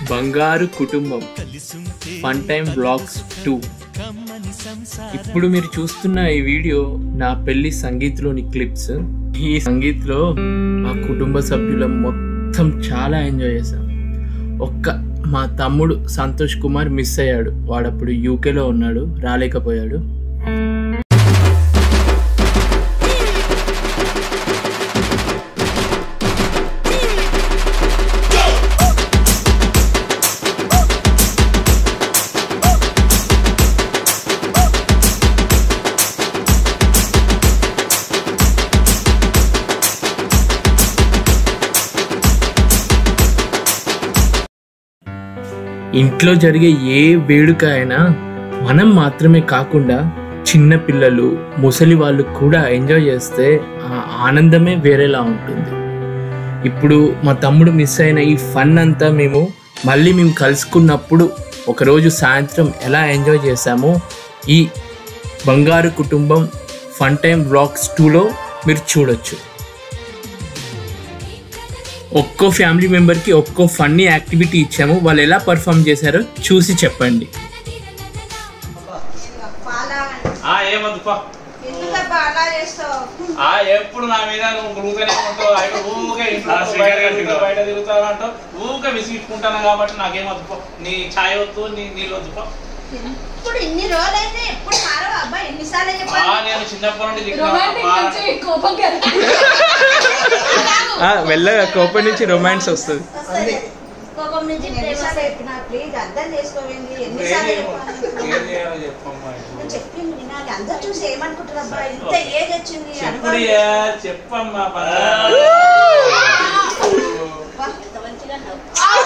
బంగారు కుటుంబం fun time blogs two ఇప్పుడు మీరు చూస్తున్న ఈ వీడియో నా పెళ్లి సంగీత్లోని క్లిప్స్ ఈ సంగీత్లో మా కుటుంబ సభ్యులం మొత్తం చాలా ఎంజాయ్ చేశాం ఒక్క మా తమ్ముడు సంతోష్ కుమార్ మిస్ అయ్యాడు వాడప్పుడు యూకేలో ఉన్నాడు రాలేకపోయాడు ఇంట్లో జరిగే ఏ వేడుక అయినా మనం మాత్రమే కాకుండా చిన్న పిల్లలు ముసలి వాళ్ళు కూడా ఎంజాయ్ చేస్తే ఆ ఆనందమే వేరేలా ఉంటుంది ఇప్పుడు మా తమ్ముడు మిస్ అయిన ఈ ఫన్ అంతా మేము మళ్ళీ మేము కలుసుకున్నప్పుడు ఒకరోజు సాయంత్రం ఎలా ఎంజాయ్ చేశామో ఈ బంగారు కుటుంబం ఫన్ టైమ్ బ్లాగ్స్ టూలో మీరు చూడొచ్చు ఒక్కో ఫ్యామిలీ మెంబర్కి ఒక్కో ఫన్నీ యాక్టివిటీ ఇచ్చాము వాళ్ళు ఎలా పర్ఫామ్ చేశారో చూసి చెప్పండి పాలా ఆ ఏమద్దు పా ఎందుకబ్బా అలా చేస్తావు ఆ ఎప్పుడు నా మీద నువ్వు గురుగుతూనే ఉంటావు ఆయన ఊరికే ఇంట్లో బయట తిరుగుతావు, బయట తిరుగుతావు అంటావు ఊరికే విసిగించుకుంటాను కాబట్టి నాకేమద్దు పో నీ ఛాయ్ వద్దు నీ నీళ్ళు వద్దు పో ఇప్పుడు ఇన్ని రోజులైతే ఎప్పుడు మారవు అబ్బా ఎన్నిసార్లు ఆ చెప్పాలి నేను చిన్నప్పటి నుండి రొమాంటిక్ నుంచి కోపం కదా మెల్లగా కోపం నుంచి రొమాన్స్ వస్తుంది వస్తది. కోపం నుంచి ఎన్నిసార్లు చెప్పినా ప్లీజ్ అర్థం చేసుకోవేంది ఎన్నిసార్లు చెప్పాలి ఏం చేయాలో చెప్పమ్మా నేను చెప్పింది వినాలి అందరు చూసి ఏమనుకుంటారు అబ్బా ఇంత ఏజ్ వచ్చింది చెప్పుడు అనుభవం చెప్పమ్మా అబ్బా, ఎంత మంచిగా అన్నావు.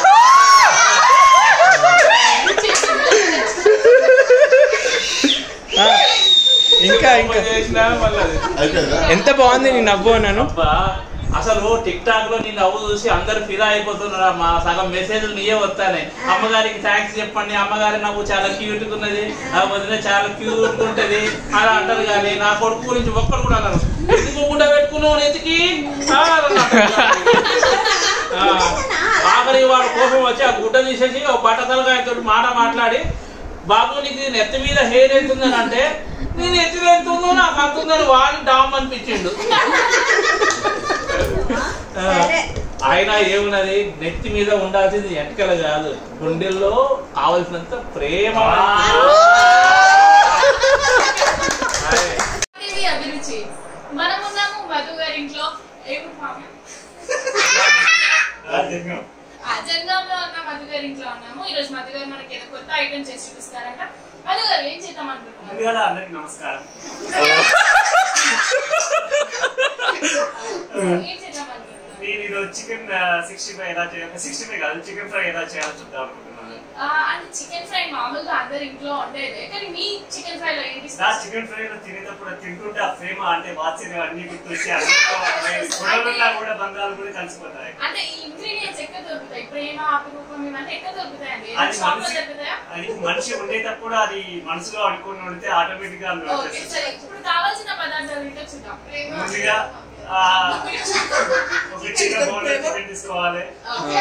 ఇంకా ఇంకా చేసినా మళ్ళీ ఎంత బాగుంది నీ నవ్వు అన్నాను అబ్బా అసలు టిక్ టాక్ లో నేను నవ్వు చూసి అందరు ఫిదా అయిపోతున్నారు మా సగం మెసేజ్లు నీయే వస్తానే అమ్మగారికి థ్యాంక్స్ చెప్పండి అమ్మగారి నవ్వు చాలా క్యూట్ గా ఉన్నది ఆ వదిన చాలా క్యూట్ గా ఉంటది అలా అంటారు కానీ నా కొడుకు గురించి ఒక్కరు కూడా అన్నారు ఎందుకు గుండె పెట్టుకున్నావు నెతికి ఆ, అని అంటారు. ఆ, ఆఖరి వాడు కోపం వచ్చి ఆ గుడ్డ తీసేసి ఒక బట్టతలకాయతో మాట మాట్లాడి బాబు నీకు నెత్తి మీద హెయిర్ ఎంతుందని అంటే నీ నెత్తి మీద ఎంత ఉందో నాకు అంత ఉందని వాడిని డామ్ అనిపించిండు ఆ, సరే. ఆయన ఏమున్నది నెత్తి మీద ఉండాల్సింది ఎటకల కాదు గుండెల్లో కావలసినంత ప్రేమ అదే. ఇది అభిరుచి మనం ఉన్నాము మధు గారి ఇంట్లో ఏం పాపం? ఆ జనగాంలో ఉన్న మధు గారి ఇంట్లో ఉన్నాము ఈ రోజు మధు గారు మనకి ఏదో కొత్త ఐటమ్ చేసి చూపిస్తారంట మధు గారు ఏం చేద్దాం అనుకుంటున్నారు ముందుగా అందరికి నమస్కారం ఏం చేద్దాం అనుకుంటున్నారు నేను ఈరోజు చికెన్ సిక్స్టీ ఫైవ్ ఎలా చేయాలి సిక్స్టీ ఫైవ్ కాదు చికెన్ ఫ్రై ఎలా చేయాలో చూద్దాం అనుకుంటున్నాను ఆ, అంటే చికెన్ ఫ్రై మామూలుగా అందరు ఇంట్లో ఉండేదే కానీ మీ చికెన్ ఫ్రై లో ఏంటి నా చికెన్ ఫ్రై లో తినేటప్పుడు తింటుంటే ఆ ప్రేమ అంటే వాత్సల్యం అన్ని గుర్తొచ్చి అన్ని గొడవలున్నా కూడా బంగాలు కూడా కలిసిపోతాయి అంటే ఈ ఇంగ్రీడియంట్స్ ఎక్కడ దొరుకుతాయి ప్రేమ అపురూపం ఇవన్నీ ఎక్కడ దొరుకుతాయండి అది షాప్ లో మనిషి దొరుకుతాయా అది మనిషి ఉండేటప్పుడు అది మనసులో అనుకుని ఉంటే ఆటోమేటిక్ గా అందులో ఓకే వచ్చేస్తుంది. సరే ఇప్పుడు కావాల్సిన పదార్థాలు ఏంటో చూద్దాం ప్రేమ ముందుగా ఆ, ఒక చికెన్ బోన్ చికెన్ తీసుకోవాలి ఓకే.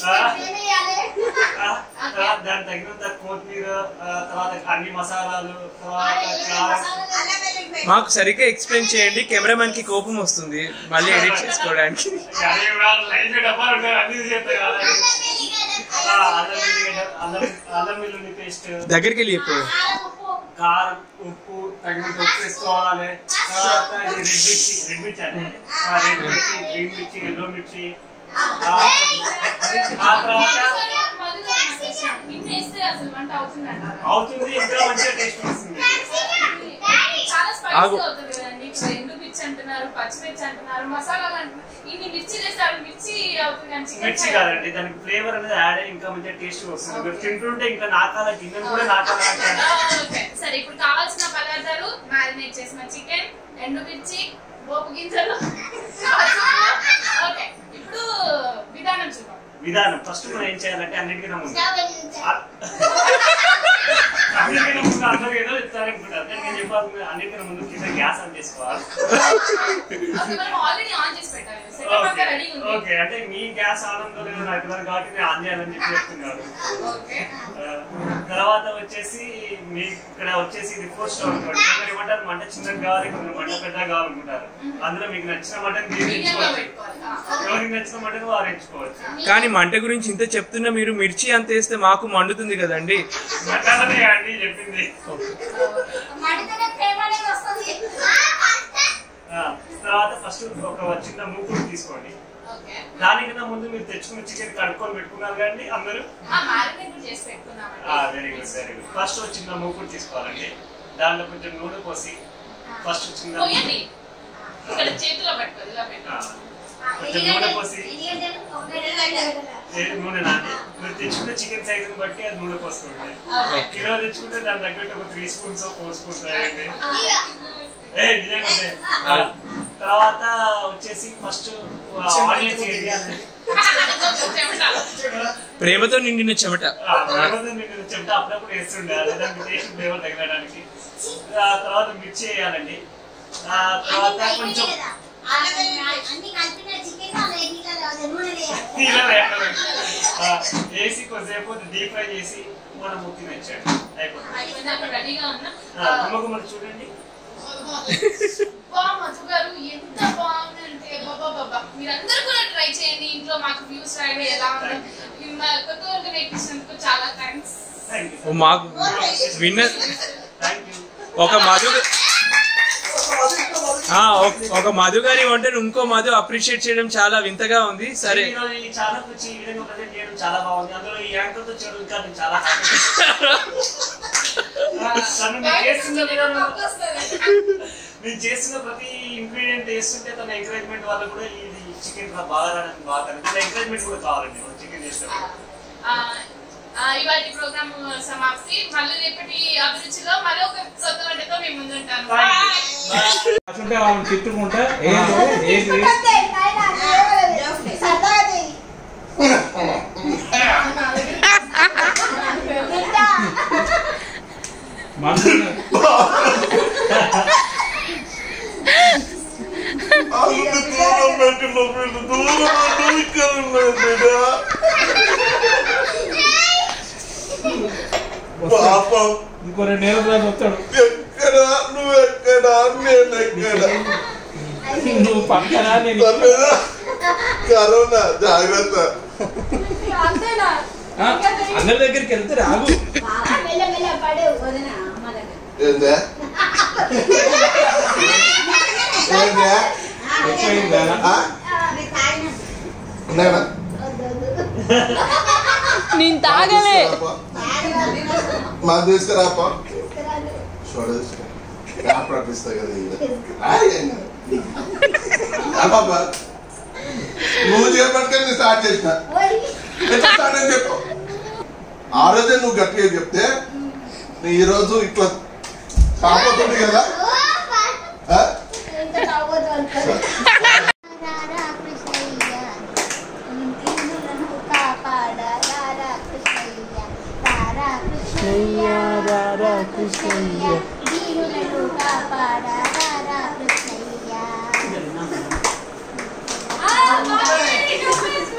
ఆ, తర్వాత దానికి తగినంత కొత్తిమీర ఆ, తర్వాత అన్ని మసాలాలు తర్వాత కారం అల్లం వెల్లుల్లి పేస్ట్. మాకు సరిగ్గా ఎక్స్ప్లెయిన్ చేయండి కెమెరామెన్ కి కోపం వస్తుంది మళ్ళీ ఎడిట్ చేసుకోవడానికి అదే వాళ్ళు లైన్ డబ్బాలు ఉంటాయి, అన్ని చేస్తాయి కదా. ఆ, అల్లం వెల్లుల్లి అల్లం అల్లం వెల్లుల్లి పేస్ట్ దగ్గరికి వెళ్ళి చెప్పు కారం ఉప్పు తగినంత ఉప్పు వేసుకోవాలి తర్వాత ఇది రెడ్ మిర్చి రెడ్ మిర్చి అంటే ఆ, రెడ్ మిర్చి గ్రీన్ మిర్చి ఎల్లో మిర్చి ఆ, ఆ తర్వాత ఇంత వేస్తే అసలు వంట అవుతుందంటారా? అవుతుంది ఇంకా మంచిగా టేస్ట్ వస్తుంది చాలా స్పైసీ ఆగు. అవుతుంది కదండి ఇప్పుడు ఎండు మిర్చి అంటున్నారు పచ్చిమిర్చి అంటున్నారు మసాలాలు అంటున్నారు ఇన్ని మిర్చి వేస్తారు మిర్చి అవుతుంది కానీ చికెన్ మిర్చి ఫ్రై కాదండి దానికి ఫ్లేవర్ అనేది యాడ్ అయ్యి ఇంకా మంచిగా టేస్ట్ వస్తుంది మీరు తింటుంటే ఇంకా నాకాల గిన్నెలు కూడా నాకాల ఓకే. సరే ఇప్పుడు కావాల్సిన పదార్థాలు మ్యారినేట్ చేసిన చికెన్ ఎండుమిర్చి పోపు గింజలు ఓకే ఇప్పుడు విధానం చూద్దాం విధానం ఫస్ట్ మనం ఏం చేయాలంటే అన్నిటికీ ముందు ఆ- అన్నిటికన్నా ముందు అందరూ ఏదో చెప్తారనుకుంటారు కానీ నేను చెప్పాల్సింది అన్నిటికన్నా ముందు కింద గ్యాస్ ఆన్ చేసుకోవాలి ఓకే, మనం ఆల్రెడీ ఆన్ చేసి పెట్టాలి సెటప్ అంతా రెడీ ఉంది ఓకే అంటే మీ గ్యాస్ ఆనందం లేదో నాకు తెలియదు కాబట్టి నేను ఆన్ చేయాలని చెప్పి చెప్తున్నాను ఓకే ఆ, తర్వాత వచ్చేసి మీ ఇక్కడ వచ్చేసి ఇది ఫోర్ స్టవ్ అనుకోండి కొందరు ఏమంటారు మంట చిన్నది కావాలి కొందరు మంట పెద్దగా కావాలనుకుంటారు అందులో మీకు నచ్చిన మటన్ మీరు మీడియం లో ఎంచుకోవచ్చు పెట్టుకోవాలి ఆ, ఎవరికి నచ్చిన మటన్ వారు ఎంచుకోవచ్చు కానీ మంట గురించి ఇంత చెప్తున్నా మీరు మిర్చి అంత వేస్తే మాకు మండుతుంది కదండి మటన్ అండి చెప్పింది మడితేనే ప్రేమ అనేది వస్తుంది ఆ, తర్వాత ఫస్ట్ ఒక చిన్న మూకుడు తీసుకోండి ఓకే దానికన్నా ముందు మీరు తెచ్చుకున్న చికెన్ కడుక్కొని పెట్టుకున్నారు కానీ అందరూ ఆ మ్యారినేట్ కూడా చేసి పెట్టుకున్నామండి very good very good first ఒక చిన్న మూకుడు తీసుకోవాలండి దాంట్లో కొంచెం నూనె పోసి ఫస్ట్ చిన్న పోయండి ఇక్కడ చేతిలో పెట్టుకోదు ఇలా ఆ, పెట్టు కొంచెం నూనె పోసి ఎందుకంటే ఒకటి ఏ నూనె నాది మీరు తెచ్చుకున్న చికెన్ సైజుని బట్టి అది నూనె పోసుకోండి ఓకే కిలో తెచ్చుకుంటే దాని తగ్గట్టు ఒక త్రీ స్పూన్స్ ఫోర్ స్పూన్స్ వేయండి ఏ నిజంగా అదే. తర్వాత వచ్చేసి ఫస్ట్ ఆనియన్స్ వేయాలి ప్రేమతో నిండిన చెమట ఆ, తర్వాత మీరు చెప్తే అప్పుడప్పుడు వేస్తుండే దానికి టేస్ట్ ఫ్లేవర్ తగ్గడానికి ఆ తర్వాత మిర్చి వేయాలండి ఆ తర్వాత కొంచెం అన్ని కలిపిన చికెన్ అదే నూనె వేయాలి నీళ్ళ వేయాలి. ఆ, వేసి కొద్దిసేపు డీప్ ఫ్రై చేసి మనం ముక్కి నచ్చాడు అయిపోతుంది అయిపోయింది అక్కడ రెడీగా ఉన్నా ఆ, గుమ్మగుమ్మలు చూడండి బా మధు గారు ఎంత బాగుందంటే బాబా బాబా మీరందరూ కూడా ట్రై చేయండి ఇంట్లో మాకు వ్యూస్ రాయండి ఎలా ఉందో మా కొత్త వంట నేర్పించినందుకు చాలా థ్యాంక్స్ థ్యాంక్ ఓ యూ మాకు విన్నర్ థ్యాంక్ యూ ఒక మధు ఆ, ఒక- ఒక మధు గారి వంటను ఇంకో మధు అప్రిషియేట్ చేయడం చాలా వింతగా ఉంది సరే ఈరోజు ఈ ఛానల్ వచ్చి ఈ విధంగా ప్రజెంట్ చేయడం చాలా బాగుంది అందులో ఈ యాంకర్ తో చేయడం ఇంకా నేను చాలా happy. ఆ, తను నేను చేస్తున్న విధానం నేను చేస్తున్న ప్రతి ఇంగ్రీడియంట్ వేస్తుంటే తన ఎంకరేజ్మెంట్ వల్ల కూడా ఇది చికెన్ బాగా రావడానికి బాగా కనిపిస్తుంది ఎంకరేజ్మెంట్ కూడా కావాలండి చికెన్ చేసేటప్పుడు ఇవాటి ప్రోగ్రామ్ సమాప్తి మళ్ళీ రేపటి అభిరుచిలో మరొక కొత్త వంటతో మేము ముందుంటాను Thank you. అసలు వాళ్ళని తిట్టుకుంటా ఏంటి ఏంటి సరదాగా చెయ్యి. ఇంకా మనసు అంత దూరం పెట్టి పంపిండు దూరం అంటే ఇక్కడ ఉన్నది బిడ్డ పాపం ఇంకో రెండు నెలల తర్వాత వస్తాడు ఎక్కడ నువ్వు ఎక్కడ నేను ఎక్కడ నువ్వు పక్కన నేను తప్పేదా కరోనా జాగ్రత్త అంతేనా ఆ, అందరి దగ్గరికి వెళ్తే రాగు బాగా మెల్ల మెల్ల పడే వదిన అమ్మ దగ్గర ఏందే ఏందే ఎక్కువైందా ఆ? అది తాగిన ఉన్నాయనా నేను తాగలే మా తీసుకురాపా తీసుకురాను. చూడదు ప్రాక్టిస్తా కదా ఇది రాయ్ అయినా. ఆ బాబా నువ్వు చేపట్టుకొని నేను స్టార్ట్ చేసిన ఓయ్. ఎట్లా స్టార్ట్ అని చెప్పు ఆ రోజే నువ్వు గట్టిగా చెప్తే నీ ఈ రోజు ఇట్లా కాకపోతుంది కదా ఓ, పా. ఆ? ఇంత తాగొద్దు అనుకో. రారా కృష్ణయ్య, ఇంద్రియులను కాపాడ రారా కృష్ణయ్య, రారా కృష్ణయ్య, రారా కృష్ణయ్య, దీనులను కాపాడ రారా కృష్ణయ్య. ఆ, బాగుంది.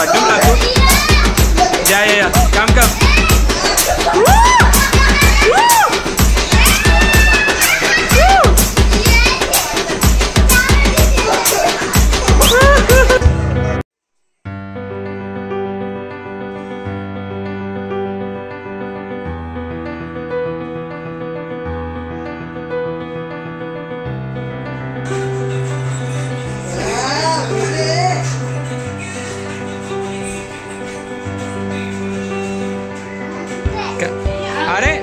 అడ్డం రాకు యా యా కమ్ కమ్ అరే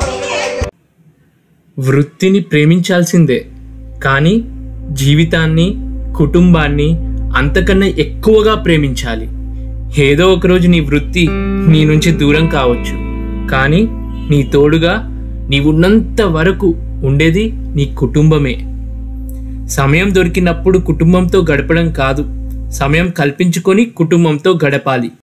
వృత్తిని ప్రేమించాల్సిందే కానీ జీవితాన్ని కుటుంబాన్ని అంతకన్నా ఎక్కువగా ప్రేమించాలి ఏదో ఒకరోజు నీ వృత్తి నీ నుంచి దూరం కావచ్చు కానీ నీ తోడుగా నీవున్నంత వరకు ఉండేది నీ కుటుంబమే సమయం దొరికినప్పుడు కుటుంబంతో గడపడం కాదు సమయం కల్పించుకొని కుటుంబంతో గడపాలి